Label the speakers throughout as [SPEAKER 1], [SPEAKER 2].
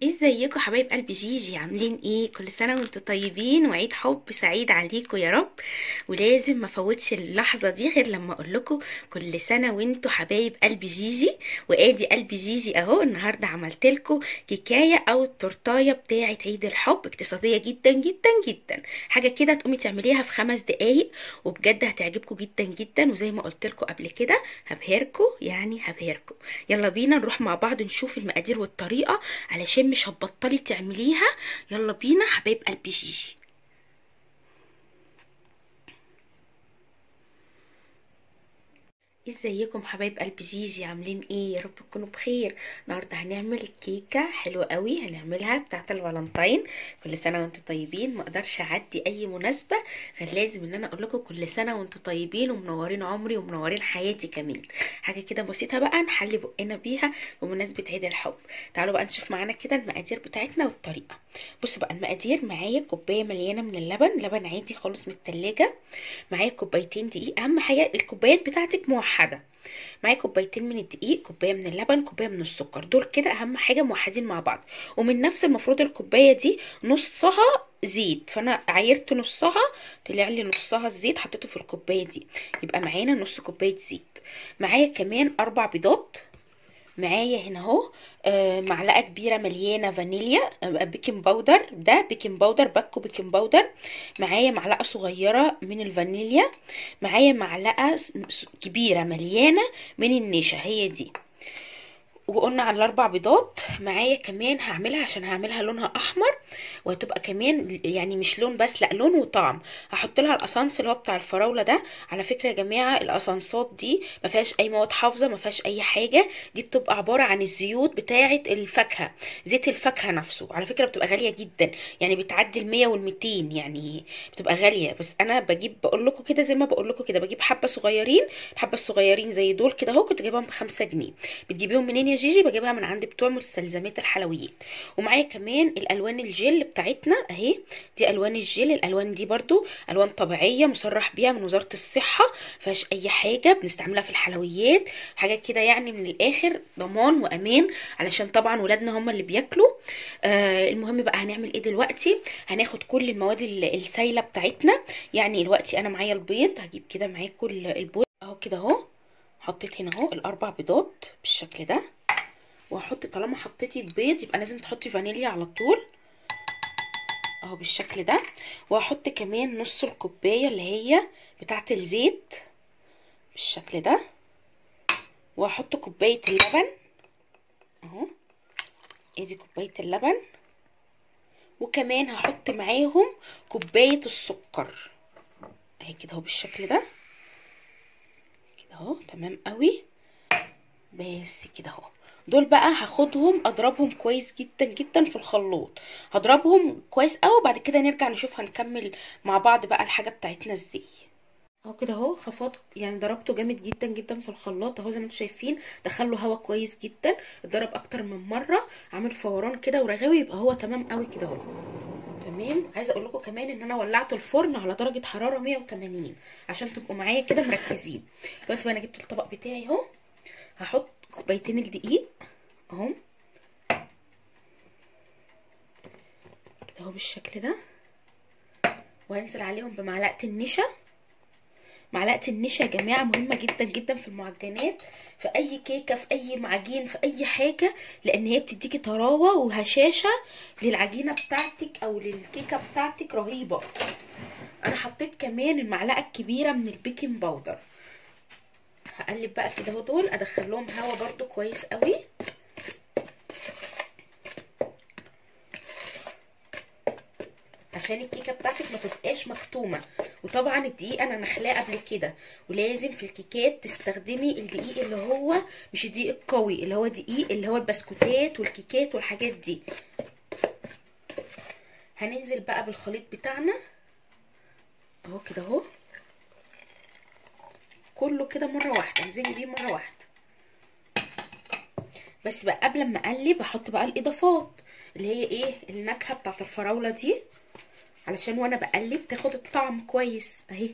[SPEAKER 1] ازيكم حبايب قلب جيجي عاملين ايه كل سنه وانتم طيبين وعيد حب سعيد عليكم يا رب ولازم ما فوتش اللحظه دي غير لما اقول لكم كل سنه وانتم حبايب قلب جيجي وادي قلب جيجي اهو النهارده عملت لكم كيكايه او التورتايه بتاعه عيد الحب اقتصاديه جدا جدا جدا حاجه كده تقومي تعمليها في خمس دقايق وبجد هتعجبكم جدا جدا وزي ما قلت لكم قبل كده هبهركم يعني هبهركم يلا بينا نروح مع بعض نشوف المقادير والطريقه علشان مش هتبطلي تعمليها يلا بينا حبايب قلبي جيجي ازيكم حبايب قلب جيجي عاملين ايه يا رب تكونوا بخير النهارده هنعمل كيكه حلوه قوي هنعملها بتاعه الفالنتين كل سنه وانتم طيبين ما اقدرش اعدي اي مناسبه غير لازم ان انا اقول لكم كل سنه وانتم طيبين ومنورين عمري ومنورين حياتي كمان حاجه كده بسيطه بقى نحلي بقنا بيها بمناسبه عيد الحب تعالوا بقى نشوف معانا كده المقادير بتاعتنا والطريقه بصوا بقى المقادير معايا كوبايه مليانه من اللبن لبن عادي خالص من التلاجة معايا كوبايتين دقيق اهم حاجه الكوبايات بتاعتك موحده معايا كوبايتين من الدقيق كوبايه من اللبن كوبايه من السكر دول كده اهم حاجه موحدين مع بعض ومن نفس المفروض الكوبايه دي نصها زيت فانا عايرت نصها طلع لي نصها الزيت حطيته في الكوبايه دي يبقى معانا نص كوبايه زيت معايا كمان اربع بيضات معايا هنا اهو آه معلقه كبيره مليانه فانيليا آه بيكنج باودر ده بيكنج باودر باكو بيكنج باودر معايا معلقه صغيره من الفانيليا معايا معلقه كبيره مليانه من النشا هي دي وقلنا على الاربع بيضات معايا كمان هعملها عشان هعملها لونها احمر وهتبقى كمان يعني مش لون بس لا لون وطعم هحط لها الاسانس اللي هو بتاع الفراوله ده على فكره يا جماعه الاسانسات دي ما فيهاش اي مواد حافظه ما فيهاش اي حاجه دي بتبقى عباره عن الزيوت بتاعه الفاكهه زيت الفاكهه نفسه على فكره بتبقى غاليه جدا يعني بتعدي ال 100 وال 200 يعني بتبقى غاليه بس انا بجيب بقول لكم كده زي ما بقول لكم كده بجيب حبه صغيرين الحبه الصغيرين زي دول كده اهو كنت جايباهم ب 5 جنيه بتجيبيهم منين يا جيجي بجيبها من عند بتوع مستلزمات الحلويات ومعايا كمان الالوان الجل بتاعتنا اهي دي الوان الجل الالوان دي برضو الوان طبيعيه مصرح بيها من وزاره الصحه فيهاش اي حاجه بنستعملها في الحلويات حاجه كده يعني من الاخر ضمان وامان علشان طبعا ولادنا هم اللي بياكلوا آه المهم بقى هنعمل ايه دلوقتي هناخد كل المواد السايله بتاعتنا يعني دلوقتي انا معايا البيض هجيب كده معاكم البول اهو كده اهو حطيت هنا اهو الاربع بيضات بالشكل ده وهحط طالما حطيتي البيض يبقى لازم تحطي فانيليا على طول اهو بالشكل ده وهحط كمان نص الكوبايه اللي هي بتاعه الزيت بالشكل ده وهحط كوبايه اللبن اهو ادي كوبايه اللبن وكمان هحط معاهم كوبايه السكر اهي كده اهو بالشكل ده كده اهو تمام قوي بس كده اهو دول بقى هاخدهم اضربهم كويس جدا جدا في الخلاط هضربهم كويس قوي وبعد كده نرجع نشوف هنكمل مع بعض بقى الحاجه بتاعتنا ازاي اهو كده اهو خفضت يعني ضربته جامد جدا جدا في الخلاط اهو زي ما انتم شايفين دخله هوا كويس جدا اتضرب اكتر من مره عامل فوران كده ورغاوي يبقى هو تمام قوي كده اهو تمام عايزه اقول لكم كمان ان انا ولعت الفرن على درجه حراره 180 عشان تبقوا معايا كده مركزين دلوقتي بقى انا جبت الطبق بتاعي اهو هحط كوبايتين الدقيق اهو كده اهو بالشكل ده وهنزل عليهم بمعلقه النشا معلقه النشا يا جماعه مهمه جدا جدا في المعجنات في اي كيكه في اي معجين في اي حاجه لان هي بتديكي طراوه وهشاشه للعجينه بتاعتك او للكيكه بتاعتك رهيبه انا حطيت كمان المعلقه الكبيره من البيكنج باودر هقلب بقى كده اهو دول ادخل لهم هوا برده كويس قوي عشان الكيكه بتاعتك ما تبقاش مكتومه وطبعا الدقيق انا نخلاه قبل كده ولازم في الكيكات تستخدمي الدقيق اللي هو مش الدقيق القوي اللي هو دقيق اللي هو البسكوتات والكيكات والحاجات دي هننزل بقى بالخليط بتاعنا اهو كده اهو كله كده مره واحده انزلي بيه مره واحده بس بقى قبل ما اقلب احط بقى الاضافات اللي هي ايه النكهه بتاعت الفراوله دي علشان وانا بقلب تاخد الطعم كويس اهي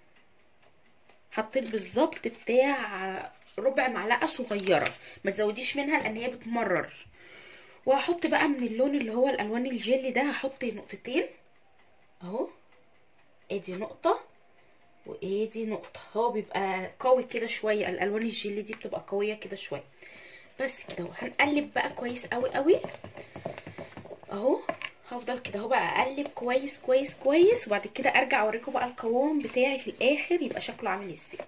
[SPEAKER 1] حطيت بالظبط بتاع ربع معلقه صغيره ما تزوديش منها لان هي بتمرر وهحط بقى من اللون اللي هو الالوان الجيلي ده هحط نقطتين اهو ادي نقطه وادي نقطه هو بيبقى قوي كده شويه الالوان الجيلي دي بتبقى قويه كده شويه بس كده اهو هنقلب بقى كويس قوي قوي اهو هفضل كده اهو بقى اقلب كويس كويس كويس وبعد كده ارجع اوريكم بقى القوام بتاعي في الاخر يبقى شكله عامل ازاي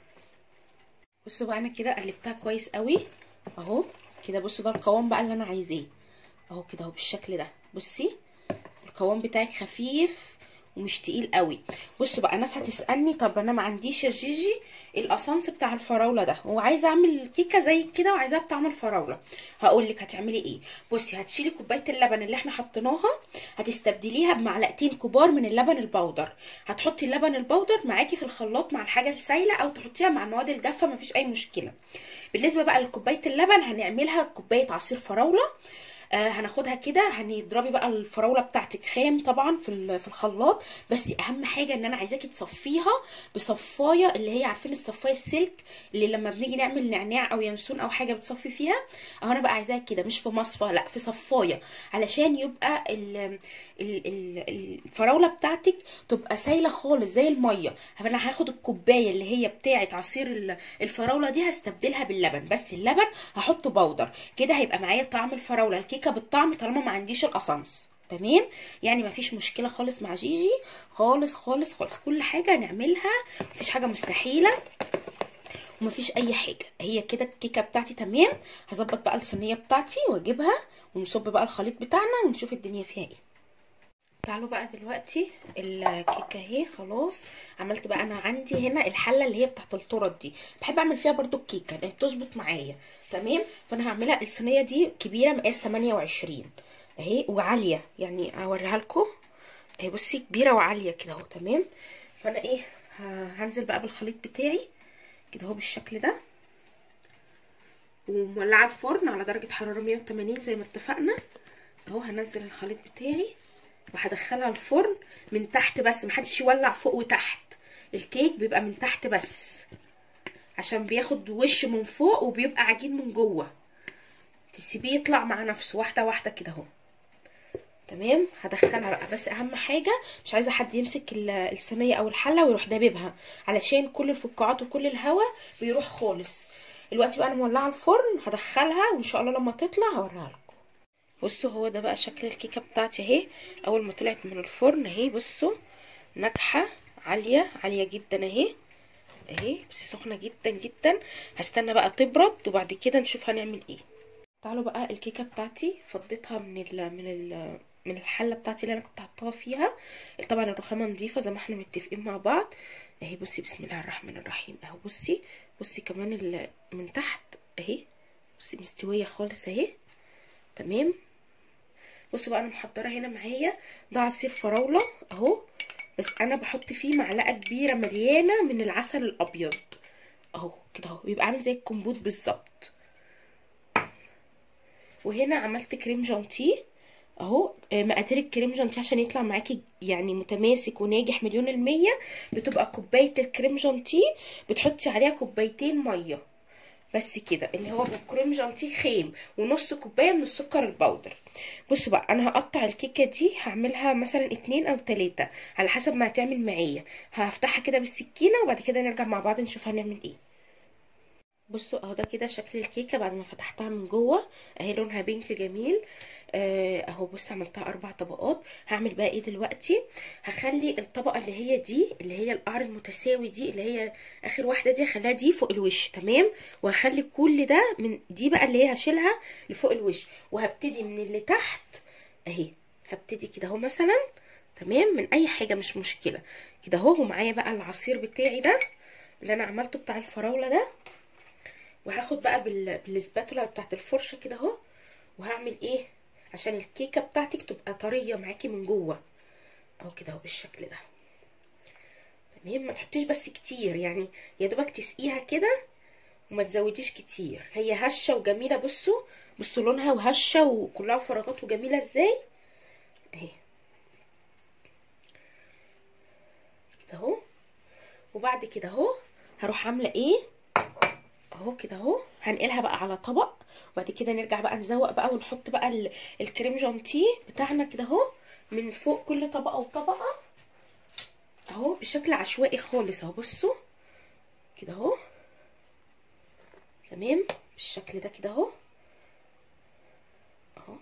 [SPEAKER 1] بصوا بقى انا كده قلبتها كويس قوي اهو كده بصوا ده القوام بقى اللي انا عايزاه اهو كده اهو بالشكل ده بصي القوام بتاعك خفيف ومش تقيل قوي بصوا بقى ناس هتسالني طب انا ما عنديش يا جيجي الاسانس بتاع الفراوله ده وعايزه اعمل كيكه زي كده وعايزاها بطعم الفراوله هقول لك هتعملي ايه بصي هتشيلي كوبايه اللبن اللي احنا حطيناها هتستبدليها بمعلقتين كبار من اللبن البودر هتحطي اللبن البودر معاكي في الخلاط مع الحاجه السايله او تحطيها مع المواد الجافه مفيش اي مشكله بالنسبه بقى لكوبايه اللبن هنعملها كوبايه عصير فراوله آه هناخدها كده هنضربي بقى الفراوله بتاعتك خام طبعا في في الخلاط بس اهم حاجه ان انا عايزاكي تصفيها بصفايه اللي هي عارفين الصفايه السلك اللي لما بنيجي نعمل نعناع او ينسون او حاجه بتصفي فيها اهو انا بقى عايزاها كده مش في مصفى لا في صفايه علشان يبقى ال ال ال الفراوله بتاعتك تبقى سايله خالص زي الميه انا هاخد الكوبايه اللي هي بتاعه عصير الفراوله دي هستبدلها باللبن بس اللبن هحطه بودر كده هيبقى معايا طعم الفراوله الكيكه بالطعم طالما ما عنديش الاسانس تمام يعني مفيش مشكله خالص مع جيجي خالص خالص خالص كل حاجه هنعملها مفيش حاجه مستحيله ومفيش اي حاجه هي كده الكيكه بتاعتي تمام هظبط بقى الصينيه بتاعتي واجيبها ونصب بقى الخليط بتاعنا ونشوف الدنيا فيها ايه تعالوا بقى دلوقتي الكيكه اهي خلاص عملت بقى انا عندي هنا الحله اللي هي بتاعت التورت دي بحب اعمل فيها برده الكيكه لان بتظبط معايا تمام فانا هعملها الصينيه دي كبيره مقاس 28 اهي وعاليه يعني اوريها لكم اهي بصي كبيره وعاليه كده اهو تمام فانا ايه هنزل بقى بالخليط بتاعي كده اهو بالشكل ده ومولعه الفرن على درجه حراره 180 زي ما اتفقنا اهو هنزل الخليط بتاعي وهدخلها الفرن من تحت بس محدش يولع فوق وتحت الكيك بيبقى من تحت بس عشان بياخد وش من فوق وبيبقى عجين من جوه تسيبيه يطلع مع نفسه واحده واحده كده اهو تمام هدخلها بقى بس اهم حاجه مش عايزه حد يمسك الصينيه او الحله ويروح داببها علشان كل الفقاعات وكل الهواء بيروح خالص دلوقتي بقى انا مولعه الفرن هدخلها وان شاء الله لما تطلع هوريها لكم بصوا هو ده بقى شكل الكيكه بتاعتي اهي اول ما طلعت من الفرن اهي بصوا ناجحه عاليه عاليه جدا اهي اهي بس سخنه جدا جدا هستنى بقى تبرد وبعد كده نشوف هنعمل ايه تعالوا بقى الكيكه بتاعتي فضيتها من ال من ال من الحله بتاعتي اللي انا كنت حاطاها فيها طبعا الرخامه نظيفه زي ما احنا متفقين مع بعض اهي بصي بسم الله الرحمن الرحيم اهو بصي بصي كمان من تحت اهي بصي مستويه خالص اهي تمام بصوا بقى انا محضره هنا معايا ده عصير فراوله اهو بس انا بحط فيه معلقه كبيره مليانه من العسل الابيض اهو كده اهو بيبقى عامل زي الكمبوت بالظبط وهنا عملت كريم جانتيه اهو مقادير الكريم جانتيه عشان يطلع معاكي يعني متماسك وناجح مليون المية بتبقى كوباية الكريم جانتيه بتحطي عليها كوبايتين مية بس كده اللي هو كريم جانتيه خام ونص كوبايه من السكر البودر بصوا بقى انا هقطع الكيكه دي هعملها مثلا اتنين او تلاتة على حسب ما هتعمل معايا هفتحها كده بالسكينه وبعد كده نرجع مع بعض نشوف هنعمل ايه بصوا اهو ده كده شكل الكيكه بعد ما فتحتها من جوه اهي لونها بينك جميل اهو بص عملتها اربع طبقات هعمل بقى ايه دلوقتي هخلي الطبقه اللي هي دي اللي هي القعر المتساوي دي اللي هي اخر واحده دي هخليها دي فوق الوش تمام وهخلي كل ده من دي بقى اللي هي هشيلها لفوق الوش وهبتدي من اللي تحت اهي هبتدي كده اهو مثلا تمام من اي حاجه مش مشكله كده اهو ومعايا بقى العصير بتاعي ده اللي انا عملته بتاع الفراوله ده وهاخد بقى بالسباتولا بتاعت الفرشه كده اهو وهعمل ايه عشان الكيكه بتاعتك تبقى طريه معاكي من جوه اهو كده اهو بالشكل ده تمام ما تحطيش بس كتير يعني يا دوبك تسقيها كده وما تزوديش كتير هي هشه وجميله بصوا بصوا لونها وهشه وكلها فراغات وجميله ازاي اهي كده اهو وبعد كده اهو هروح عامله ايه اهو كده اهو هنقلها بقى على طبق وبعد كده نرجع بقى نزوق بقى ونحط بقى ال- الكريم جانتيه بتاعنا كده اهو من فوق كل طبقه وطبقه اهو بشكل عشوائي خالص اهو بصوا كده اهو تمام بالشكل ده كده اهو اهو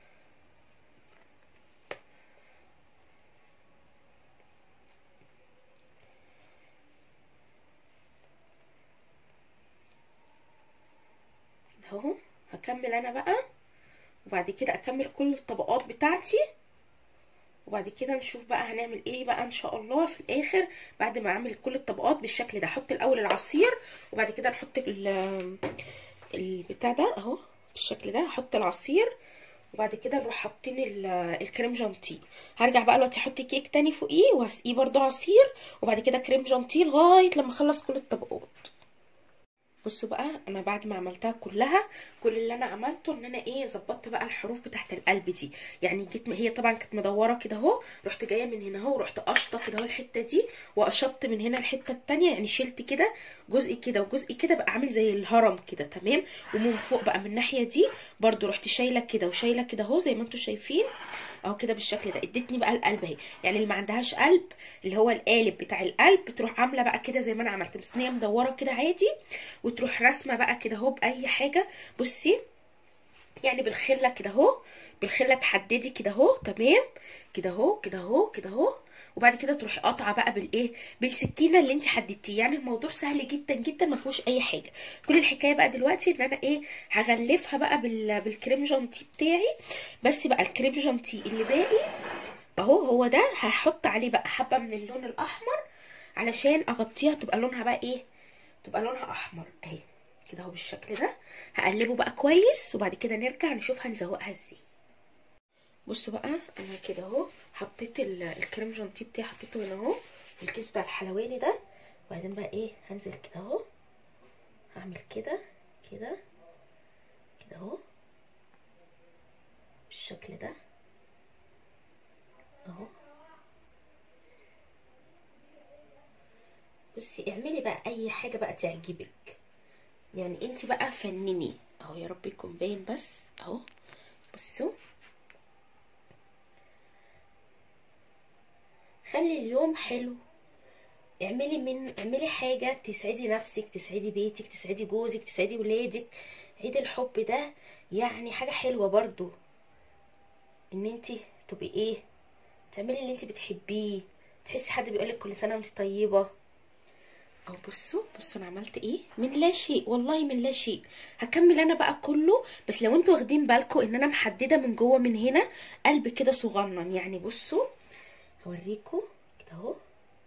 [SPEAKER 1] كده اهو هكمل انا بقى وبعد كده اكمل كل الطبقات بتاعتي وبعد كده نشوف بقى هنعمل ايه بقى ان شاء الله في الاخر بعد ما اعمل كل الطبقات بالشكل ده احط الاول العصير وبعد كده نحط ال- البتاع ده اهو بالشكل ده احط العصير وبعد كده نروح حاطين ال- الكريم جانتيه هرجع بقى دلوقتي احط كيك تاني فوقيه وهسقيه برضو عصير وبعد كده كريم جانتيه لغايه لما اخلص كل الطبقات بصوا بقى انا بعد ما عملتها كلها كل اللي انا عملته ان انا ايه ظبطت بقى الحروف بتاعت القلب دي يعني جيت هي طبعا كانت مدوره كده اهو رحت جايه من هنا اهو ورحت قشطه كده اهو الحته دي وقشطت من هنا الحته التانية يعني شلت كده جزء كده وجزء كده بقى عامل زي الهرم كده تمام ومن فوق بقى من الناحيه دي برضو رحت شايله كده وشايله كده اهو زي ما انتم شايفين اهو كده بالشكل ده ادتني بقى القلب اهي يعني اللي ما عندهاش قلب اللي هو القالب بتاع القلب تروح عامله بقى كده زي ما انا عملت مستنيه مدوره كده عادي وتروح رسمه بقى كده اهو باي حاجه بصي يعني بالخله كده اهو بالخله تحددي كده اهو تمام كده اهو كده اهو كده اهو وبعد كده تروحي قاطعه بقى بالايه بالسكينه اللي انت حددتيه يعني الموضوع سهل جدا جدا ما فيهوش اي حاجه كل الحكايه بقى دلوقتي ان انا ايه هغلفها بقى بال... بالكريم جانتيه بتاعي بس بقى الكريم جانتيه اللي باقي اهو هو ده هحط عليه بقى حبه من اللون الاحمر علشان اغطيها تبقى لونها بقى ايه تبقى لونها احمر اهي كده اهو بالشكل ده هقلبه بقى كويس وبعد كده نرجع نشوف هنزوقها ازاي بصوا بقى انا كده اهو حطيت ال- الكريم جانتيه بتاعي حطيته هنا اهو في الكيس بتاع الحلواني ده وبعدين بقى ايه هنزل كده اهو هعمل كده كده كده اهو بالشكل ده اهو بصي اعملي بقى اي حاجه بقى تعجبك يعني انت بقى فنني اهو يا رب يكون باين بس اهو بصوا خلي اليوم حلو اعملي من اعملي حاجه تسعدي نفسك تسعدي بيتك تسعدي جوزك تسعدي ولادك عيد الحب ده يعني حاجه حلوه برضو ان انت تبقي ايه تعملي اللي انت بتحبيه تحسي حد بيقولك كل سنه وانت طيبه او بصوا بصوا انا عملت ايه من لا شيء والله من لا شيء هكمل انا بقى كله بس لو انتوا واخدين بالكم ان انا محدده من جوه من هنا قلب كده صغنن يعني بصوا هوريكم كده اهو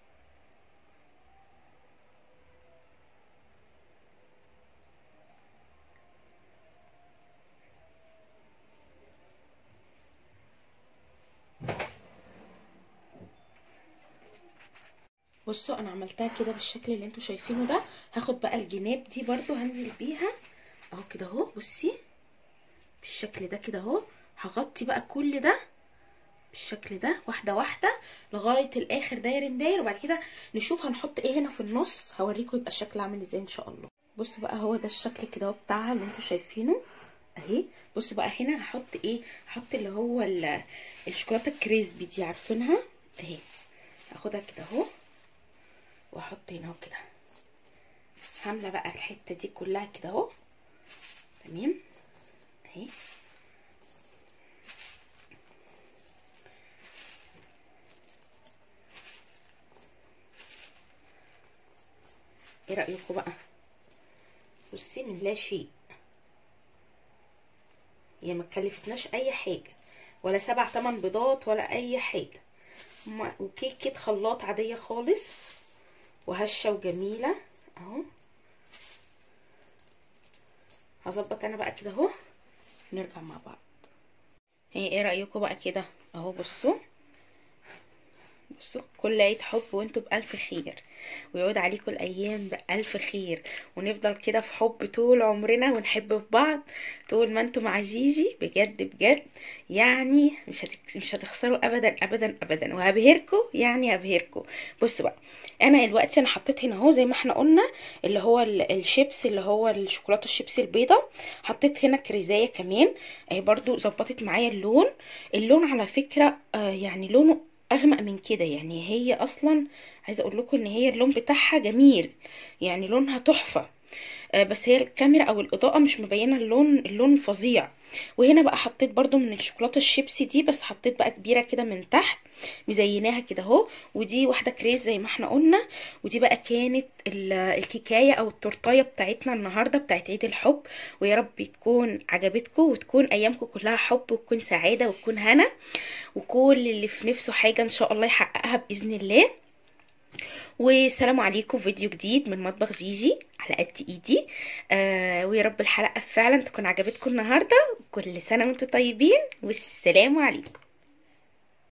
[SPEAKER 1] بصوا انا عملتها كده بالشكل اللي انتوا شايفينه ده هاخد بقى الجناب دي برضو هنزل بيها اهو كده اهو بصي بالشكل ده كده اهو هغطي بقى كل ده بالشكل ده واحده واحده لغايه الاخر داير داير وبعد كده نشوف هنحط ايه هنا في النص هوريكم يبقى الشكل عامل ازاي ان شاء الله بصوا بقى هو ده الشكل كده اهو بتاعها اللي انتوا شايفينه اهي بصوا بقى هنا هحط ايه هحط اللي هو ال- الشوكولاته الكريسبي دي عارفينها اهي هاخدها كده اهو واحط هنا اهو كده هامله بقى الحته دي كلها كده اهو تمام اهي ايه رايكم بقى بصي من لا شيء هي ما كلفتناش اي حاجه ولا سبع تمن بيضات ولا اي حاجه ما- وكيكه خلاط عاديه خالص وهشه وجميله اهو هظبط انا بقى كده اهو نرجع مع بعض هي ايه رايكم بقى كده اهو بصوا بصوا كل عيد حب وانتوا بألف خير ويعود عليكم الأيام بألف خير ونفضل كده في حب طول عمرنا ونحب في بعض طول ما انتوا مع جيجي بجد بجد يعني مش هتك... مش هتخسروا ابدا ابدا ابدا وهبهركم يعني هبهركم بصوا بقى انا دلوقتي انا حطيت هنا اهو زي ما احنا قلنا اللي هو ال- الشيبس اللي هو الشوكولاته الشيبس البيضه حطيت هنا كريزايه كمان اهي برضو ظبطت معايا اللون اللون على فكره آه يعني لونه اغمق من كده يعني هي اصلا عايزه اقول لكم ان هي اللون بتاعها جميل يعني لونها تحفه آه، بس هي الكاميرا او الاضاءه مش مبينه اللون اللون فظيع وهنا بقى حطيت برضو من الشوكولاته الشيبسي دي بس حطيت بقى كبيره كده من تحت مزيناها كده اهو ودي واحده كريز زي ما احنا قلنا ودي بقى كانت ال- الكيكايه او التورتايه بتاعتنا النهارده بتاعت عيد الحب ويا رب تكون عجبتكم وتكون ايامكم كلها حب وتكون سعاده وتكون هنا وكل اللي في نفسه حاجه ان شاء الله يحققها باذن الله والسلام عليكم فيديو جديد من مطبخ جيجي على قد ايدي آه ويا رب الحلقه فعلا تكون عجبتكم النهارده وكل سنه وانتم طيبين والسلام عليكم